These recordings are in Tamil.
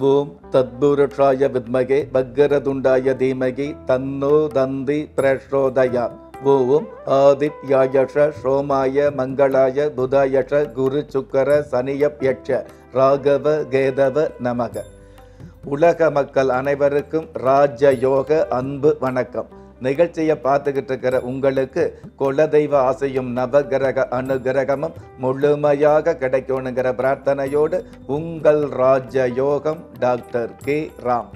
ஓம் தத்புருஷாய வித்மகே பக்கரதுண்டாய தீமகி தன்னோ தந்தி பிரச்சோதயா ஓம் ஆதித்யாயஷ சோமாய மங்களாய புதாயஷ குரு சுக்கர சனியப்யட்ச ராகவ கேதவ நமக உலக மக்கள் அனைவருக்கும் ராஜ யோக அன்பு வணக்கம் நிகழ்ச்சியை பார்த்துக்கிட்டு இருக்கிற உங்களுக்கு குலதெய்வ ஆசையும் நவகிரக அனுகிரகமும் முழுமையாக கிடைக்கணுங்கிற பிரார்த்தனையோடு உங்கள் ராஜ யோகம் டாக்டர் கே ராம்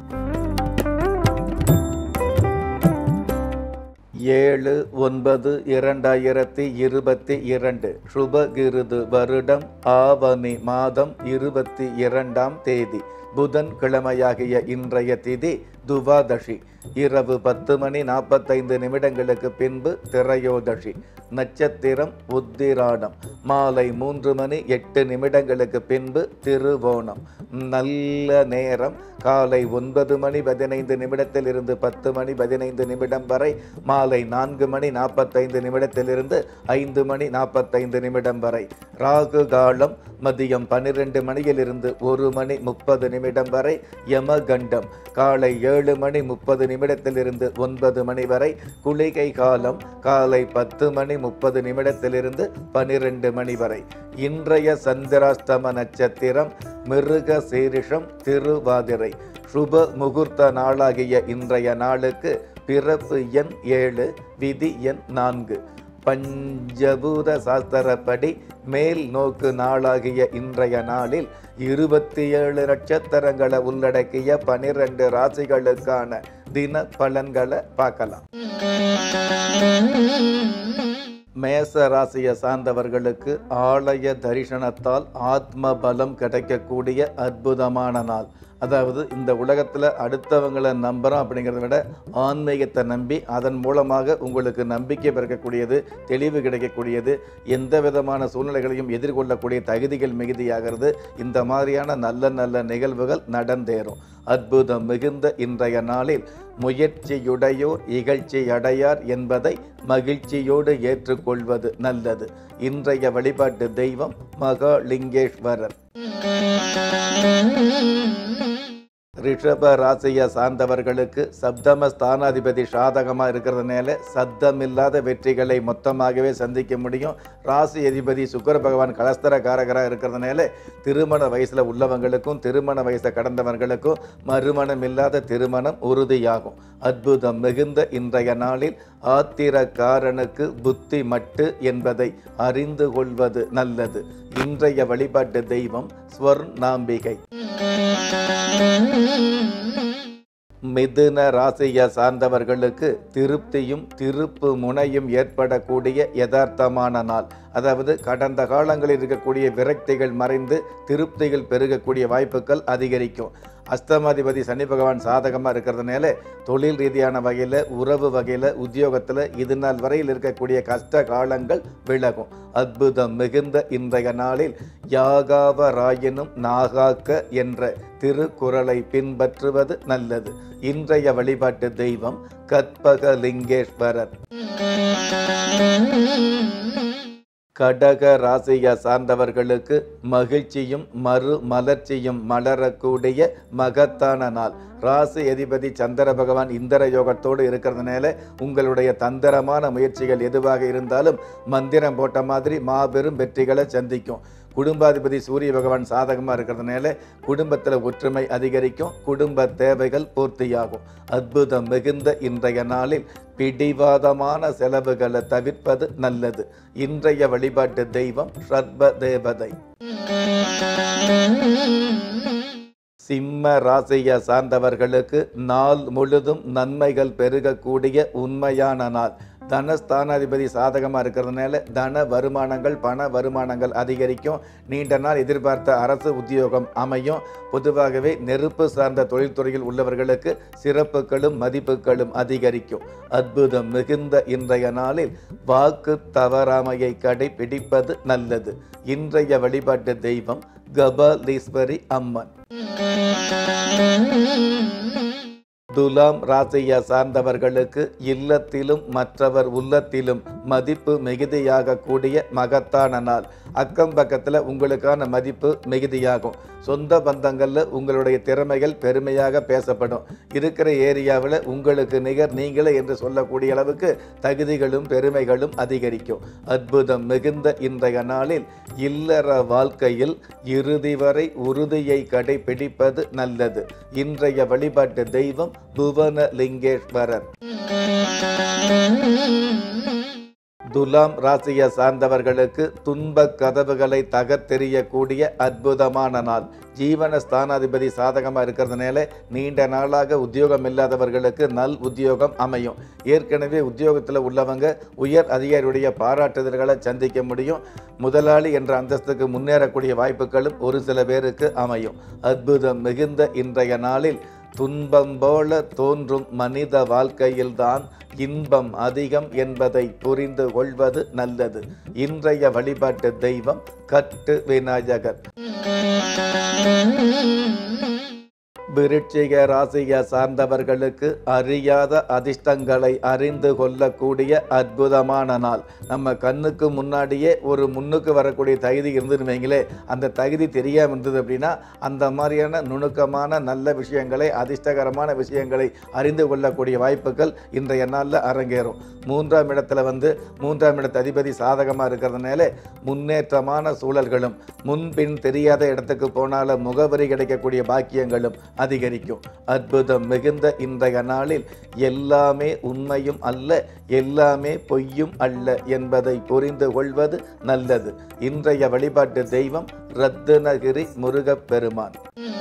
ஏழு ஒன்பது இரண்டாயிரத்தி இருபத்தி இரண்டு சுபகிருது வருடம் ஆவணி மாதம் இருபத்தி இரண்டாம் தேதி புதன் கிழமையாகிய இன்றைய திதி துவாதஷி இரவு பத்து மணி நாற்பத்தைந்து நிமிடங்களுக்கு பின்பு திரையோதஷி நட்சத்திரம் உத்திராடம் மாலை மூன்று மணி எட்டு நிமிடங்களுக்கு பின்பு திருவோணம் நல்ல நேரம் காலை ஒன்பது மணி பதினைந்து நிமிடத்தில் இருந்து பத்து மணி பதினைந்து நிமிடம் வரை மாலை நான்கு மணி நாற்பத்தைந்து நிமிடத்திலிருந்து ஐந்து மணி நாற்பத்தைந்து நிமிடம் வரை ராகு காலம் மதியம் பன்னிரெண்டு மணியிலிருந்து ஒரு மணி முப்பது நிமிடம் வரை யமகண்டம் காலை ஏழு மணி முப்பது நிமிடத்திலிருந்து ஒன்பது மணி வரை குளிகை காலம் காலை பத்து மணி முப்பது நிமிடத்திலிருந்து பனிரெண்டு மணி வரை இன்றைய சந்திராஸ்தம நட்சத்திரம் மிருக சீரிஷம் திருவாதிரை சுப முகூர்த்த நாளாகிய இன்றைய நாளுக்கு பிறப்பு எண் ஏழு விதி எண் நான்கு பஞ்சபூத சாஸ்திரப்படி மேல் நோக்கு நாளாகிய இன்றைய நாளில் இருபத்தி ஏழு நட்சத்திரங்களை உள்ளடக்கிய பனிரெண்டு ராசிகளுக்கான தின பலன்களை பார்க்கலாம் மேச ராசியை சார்ந்தவர்களுக்கு ஆலய தரிசனத்தால் ஆத்ம பலம் கிடைக்கக்கூடிய அற்புதமான நாள் அதாவது இந்த உலகத்தில் அடுத்தவங்களை நம்புகிறோம் அப்படிங்கிறத விட ஆன்மீகத்தை நம்பி அதன் மூலமாக உங்களுக்கு நம்பிக்கை பிறக்கக்கூடியது தெளிவு கிடைக்கக்கூடியது எந்த விதமான சூழ்நிலைகளையும் எதிர்கொள்ளக்கூடிய தகுதிகள் மிகுதியாகிறது இந்த மாதிரியான நல்ல நல்ல நிகழ்வுகள் நடந்தேறும் அற்புதம் மிகுந்த இன்றைய நாளில் முயற்சியுடையோர் இகழ்ச்சி அடையார் என்பதை மகிழ்ச்சியோடு ஏற்றுக்கொள்வது நல்லது இன்றைய வழிபாட்டு தெய்வம் மகாலிங்கேஸ்வரர் ரிஷப ராசியை சார்ந்தவர்களுக்கு சப்தம ஸ்தானாதிபதி சாதகமாக இருக்கிறதுனால சத்தமில்லாத வெற்றிகளை மொத்தமாகவே சந்திக்க முடியும் ராசி அதிபதி சுக்கர பகவான் கலஸ்தர காரகராக இருக்கிறதுனால திருமண வயசில் உள்ளவங்களுக்கும் திருமண வயசை கடந்தவர்களுக்கும் மறுமணம் இல்லாத திருமணம் உறுதியாகும் அற்புதம் மிகுந்த இன்றைய நாளில் ஆத்திரக்காரனுக்கு புத்தி மட்டு என்பதை அறிந்து கொள்வது நல்லது இன்றைய வழிபாட்டு தெய்வம் ஸ்வர்ணாம்பிகை மிதுன ராசியை சார்ந்தவர்களுக்கு திருப்தியும் திருப்பு முனையும் ஏற்படக்கூடிய யதார்த்தமான நாள் அதாவது கடந்த காலங்களில் இருக்கக்கூடிய விரக்திகள் மறைந்து திருப்திகள் பெருகக்கூடிய வாய்ப்புகள் அதிகரிக்கும் அஸ்தமாதிபதி சனி பகவான் சாதகமாக இருக்கிறதுனால தொழில் ரீதியான வகையில் உறவு வகையில் உத்தியோகத்தில் இது நாள் வரையில் இருக்கக்கூடிய கஷ்ட காலங்கள் விலகும் அற்புதம் மிகுந்த இன்றைய நாளில் யாகாவ ராயினும் நாகாக்க என்ற திருக்குறளை பின்பற்றுவது நல்லது இன்றைய வழிபாட்டு தெய்வம் கற்பகலிங்கேஸ்வரர் கடக ராசியை சார்ந்தவர்களுக்கு மகிழ்ச்சியும் மறு மலர்ச்சியும் மலரக்கூடிய மகத்தான நாள் ராசி அதிபதி சந்திர பகவான் இந்திர யோகத்தோடு இருக்கிறதுனால உங்களுடைய தந்திரமான முயற்சிகள் எதுவாக இருந்தாலும் மந்திரம் போட்ட மாதிரி மாபெரும் வெற்றிகளை சந்திக்கும் குடும்பாதிபதி சூரிய பகவான் சாதகமாக இருக்கிறதுனால குடும்பத்தில் ஒற்றுமை அதிகரிக்கும் குடும்ப தேவைகள் பூர்த்தியாகும் அற்புதம் மிகுந்த இன்றைய நாளில் பிடிவாதமான செலவுகளை தவிர்ப்பது நல்லது இன்றைய வழிபாட்டு தெய்வம் சர்வ தேவதை சிம்ம ராசியை சார்ந்தவர்களுக்கு நாள் முழுதும் நன்மைகள் பெருகக்கூடிய உண்மையான நாள் தனஸ்தானாதிபதி சாதகமாக இருக்கிறதுனால தன வருமானங்கள் பண வருமானங்கள் அதிகரிக்கும் நீண்ட நாள் எதிர்பார்த்த அரசு உத்தியோகம் அமையும் பொதுவாகவே நெருப்பு சார்ந்த தொழில்துறையில் உள்ளவர்களுக்கு சிறப்புகளும் மதிப்புகளும் அதிகரிக்கும் அற்புதம் மிகுந்த இன்றைய நாளில் வாக்கு தவறாமையை கடைபிடிப்பது நல்லது இன்றைய வழிபாட்டு தெய்வம் கபாலீஸ்வரி அம்மன் துலாம் ராசியை சார்ந்தவர்களுக்கு இல்லத்திலும் மற்றவர் உள்ளத்திலும் மதிப்பு மிகுதியாக கூடிய மகத்தான நாள் அக்கம் பக்கத்தில் உங்களுக்கான மதிப்பு மிகுதியாகும் சொந்த பந்தங்களில் உங்களுடைய திறமைகள் பெருமையாக பேசப்படும் இருக்கிற ஏரியாவில் உங்களுக்கு நிகர் நீங்களே என்று சொல்லக்கூடிய அளவுக்கு தகுதிகளும் பெருமைகளும் அதிகரிக்கும் அற்புதம் மிகுந்த இன்றைய நாளில் இல்லற வாழ்க்கையில் இறுதி வரை உறுதியை கடைபிடிப்பது நல்லது இன்றைய வழிபாட்டு தெய்வம் புவன லிங்கேஸ்வரர் துலாம் ராசியை சார்ந்தவர்களுக்கு துன்பக் கதவுகளை தகர்த்தெறியக்கூடிய அற்புதமான நாள் ஜீவன ஸ்தானாதிபதி சாதகமாக இருக்கிறதுனால நீண்ட நாளாக உத்தியோகம் இல்லாதவர்களுக்கு நல் உத்தியோகம் அமையும் ஏற்கனவே உத்தியோகத்தில் உள்ளவங்க உயர் அதிகாரியுடைய பாராட்டுதல்களை சந்திக்க முடியும் முதலாளி என்ற அந்தஸ்துக்கு முன்னேறக்கூடிய வாய்ப்புகளும் ஒரு சில பேருக்கு அமையும் அற்புதம் மிகுந்த இன்றைய நாளில் துன்பம் போல தோன்றும் மனித வாழ்க்கையில்தான் இன்பம் அதிகம் என்பதை புரிந்து கொள்வது நல்லது இன்றைய வழிபாட்டு தெய்வம் கட்டு விநாயகர் விருட்சிக ராசியை சார்ந்தவர்களுக்கு அறியாத அதிர்ஷ்டங்களை அறிந்து கொள்ளக்கூடிய அற்புதமான நாள் நம்ம கண்ணுக்கு முன்னாடியே ஒரு முன்னுக்கு வரக்கூடிய தகுதி இருந்துன்னு வைங்களே அந்த தகுதி தெரியாமல் இருந்தது அப்படின்னா அந்த மாதிரியான நுணுக்கமான நல்ல விஷயங்களை அதிர்ஷ்டகரமான விஷயங்களை அறிந்து கொள்ளக்கூடிய வாய்ப்புகள் இன்றைய நாளில் அரங்கேறும் மூன்றாம் இடத்துல வந்து மூன்றாம் இடத்து அதிபதி சாதகமாக இருக்கிறதுனால முன்னேற்றமான சூழல்களும் முன்பின் தெரியாத இடத்துக்கு போனால முகவரி கிடைக்கக்கூடிய பாக்கியங்களும் அதிகரிக்கும் அற்புதம் மிகுந்த இன்றைய நாளில் எல்லாமே உண்மையும் அல்ல எல்லாமே பொய்யும் அல்ல என்பதை புரிந்து கொள்வது நல்லது இன்றைய வழிபாட்டு தெய்வம் ரத்தினகிரி முருகப் பெருமான்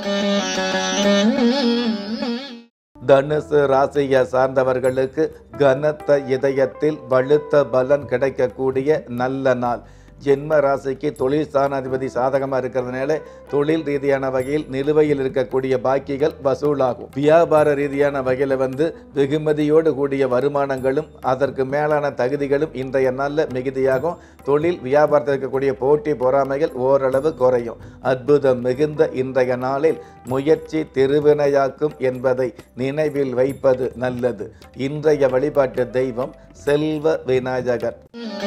தனுசு ராசியை சார்ந்தவர்களுக்கு கனத்த இதயத்தில் வலுத்த பலன் கிடைக்கக்கூடிய நல்ல நாள் ஜென்ம ராசிக்கு தொழில் ஸ்தானாதிபதி சாதகமாக இருக்கிறதுனால தொழில் ரீதியான வகையில் நிலுவையில் இருக்கக்கூடிய பாக்கிகள் வசூலாகும் வியாபார ரீதியான வகையில் வந்து வெகுமதியோடு கூடிய வருமானங்களும் அதற்கு மேலான தகுதிகளும் இன்றைய நாளில் மிகுதியாகும் தொழில் வியாபாரத்தில் இருக்கக்கூடிய போட்டி பொறாமைகள் ஓரளவு குறையும் அற்புதம் மிகுந்த இன்றைய நாளில் முயற்சி திருவினையாக்கும் என்பதை நினைவில் வைப்பது நல்லது இன்றைய வழிபாட்டு தெய்வம் செல்வ விநாயகர்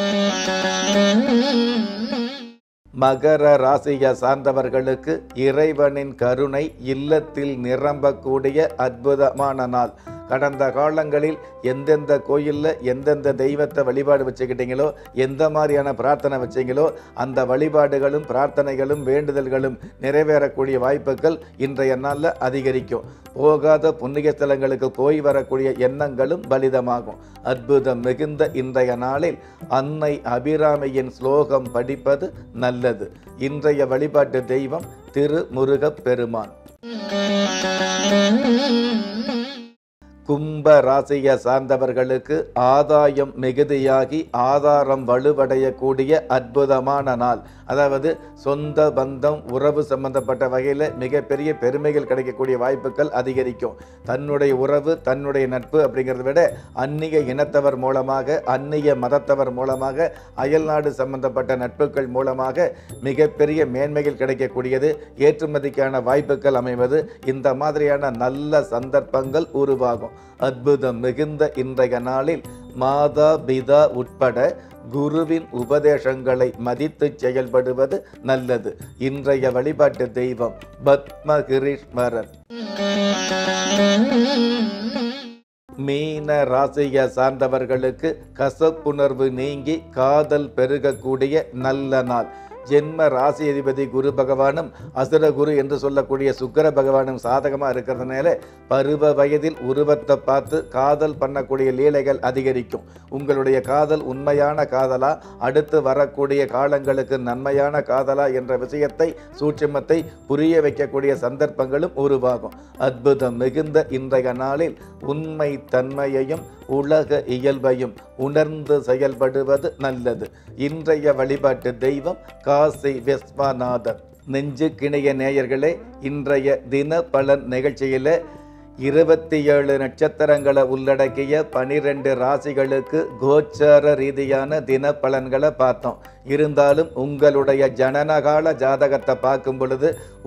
மகர ராசியை சார்ந்தவர்களுக்கு இறைவனின் கருணை இல்லத்தில் நிரம்பக்கூடிய அற்புதமான நாள் கடந்த காலங்களில் எந்தெந்த கோயிலில் எந்தெந்த தெய்வத்தை வழிபாடு வச்சுக்கிட்டீங்களோ எந்த மாதிரியான பிரார்த்தனை வச்சீங்களோ அந்த வழிபாடுகளும் பிரார்த்தனைகளும் வேண்டுதல்களும் நிறைவேறக்கூடிய வாய்ப்புகள் இன்றைய நாளில் அதிகரிக்கும் போகாத புண்ணிய ஸ்தலங்களுக்கு போய் வரக்கூடிய எண்ணங்களும் பலிதமாகும் அற்புதம் மிகுந்த இன்றைய நாளில் அன்னை அபிராமியின் ஸ்லோகம் படிப்பது நல்லது இன்றைய வழிபாட்டு தெய்வம் திருமுருகப் பெருமான் கும்ப ராசியை சார்ந்தவர்களுக்கு ஆதாயம் மிகுதியாகி ஆதாரம் வலுவடையக்கூடிய அற்புதமான நாள் அதாவது சொந்த பந்தம் உறவு சம்பந்தப்பட்ட வகையில் மிகப்பெரிய பெருமைகள் கிடைக்கக்கூடிய வாய்ப்புகள் அதிகரிக்கும் தன்னுடைய உறவு தன்னுடைய நட்பு அப்படிங்கிறத விட அந்நிய இனத்தவர் மூலமாக அந்நிய மதத்தவர் மூலமாக அயல்நாடு சம்பந்தப்பட்ட நட்புகள் மூலமாக மிகப்பெரிய மேன்மைகள் கிடைக்கக்கூடியது ஏற்றுமதிக்கான வாய்ப்புகள் அமைவது இந்த மாதிரியான நல்ல சந்தர்ப்பங்கள் உருவாகும் அற்புதம் மிகுந்த இன்றைய நாளில் மாதா பிதா உட்பட குருவின் உபதேசங்களை மதித்து செயல்படுவது நல்லது இன்றைய வழிபாட்டு தெய்வம் பத்மகிரீஸ்வரர் மீன ராசியை சார்ந்தவர்களுக்கு கசப்புணர்வு நீங்கி காதல் பெருகக்கூடிய நல்ல நாள் ஜென்ம ராசி அதிபதி குரு பகவானும் அசுர குரு என்று சொல்லக்கூடிய சுக்கர பகவானும் சாதகமாக இருக்கிறதுனால பருவ வயதில் உருவத்தை பார்த்து காதல் பண்ணக்கூடிய லீலைகள் அதிகரிக்கும் உங்களுடைய காதல் உண்மையான காதலா அடுத்து வரக்கூடிய காலங்களுக்கு நன்மையான காதலா என்ற விஷயத்தை சூட்சுமத்தை புரிய வைக்கக்கூடிய சந்தர்ப்பங்களும் உருவாகும் அற்புதம் மிகுந்த இன்றைய நாளில் உண்மை தன்மையையும் உலக இயல்பையும் உணர்ந்து செயல்படுவது நல்லது இன்றைய வழிபாட்டு தெய்வம் காசி விஸ்வநாதர் நெஞ்சு கிணைய நேயர்களே இன்றைய தின பலன் நிகழ்ச்சியில் இருபத்தி ஏழு நட்சத்திரங்களை உள்ளடக்கிய பனிரெண்டு ராசிகளுக்கு கோச்சார ரீதியான தின பலன்களை பார்த்தோம் இருந்தாலும் உங்களுடைய ஜனனகால ஜாதகத்தை பார்க்கும் பொழுது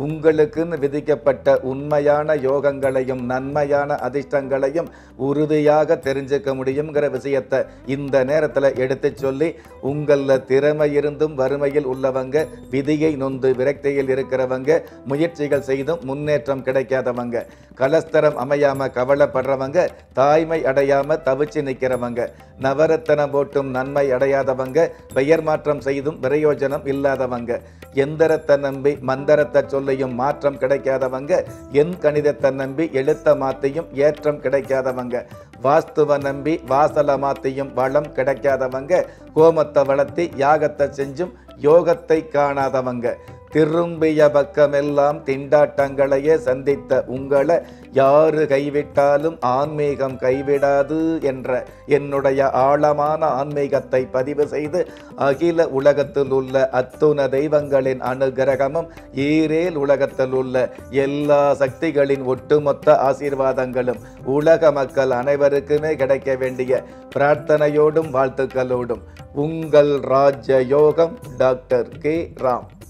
உங்களுக்குன்னு விதிக்கப்பட்ட உண்மையான யோகங்களையும் நன்மையான அதிர்ஷ்டங்களையும் உறுதியாக தெரிஞ்சுக்க முடியுங்கிற விஷயத்தை இந்த நேரத்தில் எடுத்து சொல்லி உங்களில் திறமை இருந்தும் வறுமையில் உள்ளவங்க விதியை நொந்து விரக்தியில் இருக்கிறவங்க முயற்சிகள் செய்தும் முன்னேற்றம் கிடைக்காதவங்க கலஸ்தரம் அமையாம கவலைப்படுறவங்க தாய்மை அடையாம தவிச்சு நிற்கிறவங்க நவரத்தனம் போட்டும் நன்மை அடையாதவங்க பெயர் மாற்றம் செய்தும் பிரயோஜனம் இல்லாதவங்க எந்திரத்தை நம்பி மந்திரத்தை சொல்லியும் மாற்றம் கிடைக்காதவங்க என் கணிதத்தை நம்பி எழுத்த மாத்தியும் ஏற்றம் கிடைக்காதவங்க வாஸ்துவ நம்பி வாசல மாத்தியும் வளம் கிடைக்காதவங்க கோமத்தை வளர்த்தி யாகத்தை செஞ்சும் யோகத்தை காணாதவங்க திரும்பிய பக்கமெல்லாம் திண்டாட்டங்களையே சந்தித்த உங்களை யாரு கைவிட்டாலும் ஆன்மீகம் கைவிடாது என்ற என்னுடைய ஆழமான ஆன்மீகத்தை பதிவு செய்து அகில உலகத்தில் உள்ள அத்துண தெய்வங்களின் அனுகிரகமும் ஈரேல் உலகத்தில் உள்ள எல்லா சக்திகளின் ஒட்டுமொத்த ஆசீர்வாதங்களும் உலக மக்கள் அனைவருக்குமே கிடைக்க வேண்டிய பிரார்த்தனையோடும் வாழ்த்துக்களோடும் உங்கள் ராஜ யோகம் டாக்டர் கே ராம்